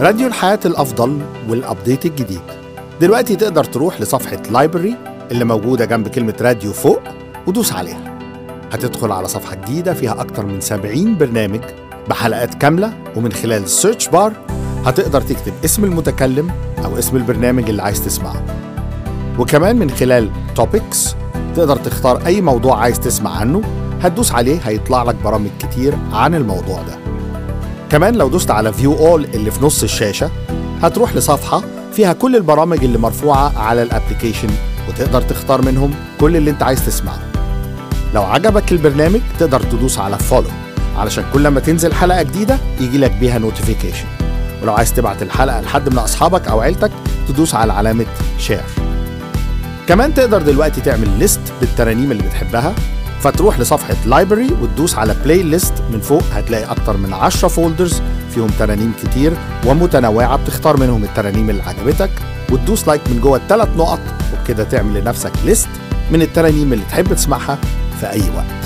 راديو الحياة الأفضل والأبديت الجديد دلوقتي تقدر تروح لصفحة لايبرري اللي موجودة جنب كلمة راديو فوق ودوس عليها هتدخل على صفحة جديدة فيها أكتر من 70 برنامج بحلقات كاملة ومن خلال السيرش بار هتقدر تكتب اسم المتكلم أو اسم البرنامج اللي عايز تسمعه وكمان من خلال توبكس تقدر تختار أي موضوع عايز تسمع عنه هتدوس عليه هيطلع لك برامج كتير عن الموضوع ده كمان لو دوست على فيو اول اللي في نص الشاشة هتروح لصفحة فيها كل البرامج اللي مرفوعة على الابليكيشن وتقدر تختار منهم كل اللي انت عايز تسمعه لو عجبك البرنامج تقدر تدوس على فولو علشان كل ما تنزل حلقة جديدة يجي لك بيها نوتيفيكيشن ولو عايز تبعت الحلقة لحد من أصحابك أو عيلتك تدوس على علامة شير كمان تقدر دلوقتي تعمل ليست بالترانيم اللي بتحبها فتروح لصفحة لايبرري وتدوس على بلاي ليست من فوق هتلاقي أكتر من 10 فولدرز فيهم ترانيم كتير ومتنوعة بتختار منهم الترانيم اللي عجبتك وتدوس لايك من جوه الثلاث نقط وبكده تعمل لنفسك ليست من الترانيم اللي تحب تسمعها في أي وقت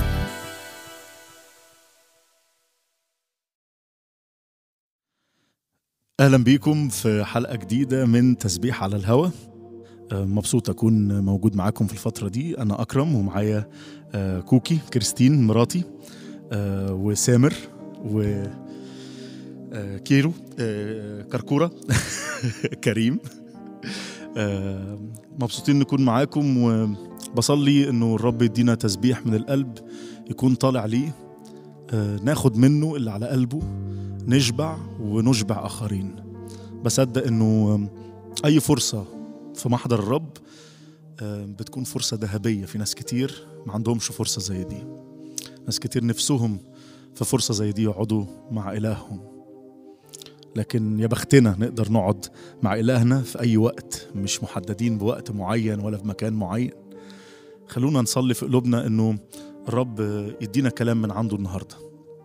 اهلا بيكم في حلقه جديده من تسبيح على الهوا آه، مبسوط اكون موجود معاكم في الفتره دي انا اكرم ومعايا آه، كوكي كريستين مراتي آه، وسامر و آه، كيرو آه، كركوره كريم آه، مبسوطين نكون معاكم وبصلي انه الرب يدينا تسبيح من القلب يكون طالع ليه آه، ناخد منه اللي على قلبه نشبع ونشبع اخرين بصدق انه اي فرصه في محضر الرب آه، بتكون فرصه ذهبيه في ناس كتير ما عندهمش فرصه زي دي ناس كتير نفسهم في فرصه زي دي يقعدوا مع الههم لكن يا بختنا نقدر نقعد مع الهنا في اي وقت مش محددين بوقت معين ولا في مكان معين خلونا نصلي في قلوبنا انه الرب يدينا كلام من عنده النهارده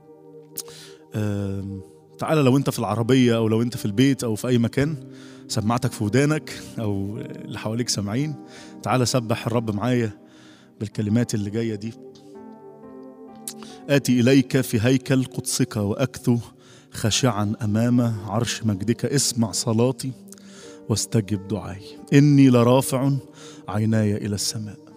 آم، تعالى لو انت في العربية او لو انت في البيت او في اي مكان سماعتك في ودانك او اللي حواليك سامعين تعالى سبح الرب معايا بالكلمات اللي جاية دي آتي إليك في هيكل قدسك وأكثو خاشعا أمام عرش مجدك اسمع صلاتي واستجب دعائي إني لرافع عيناي إلى السماء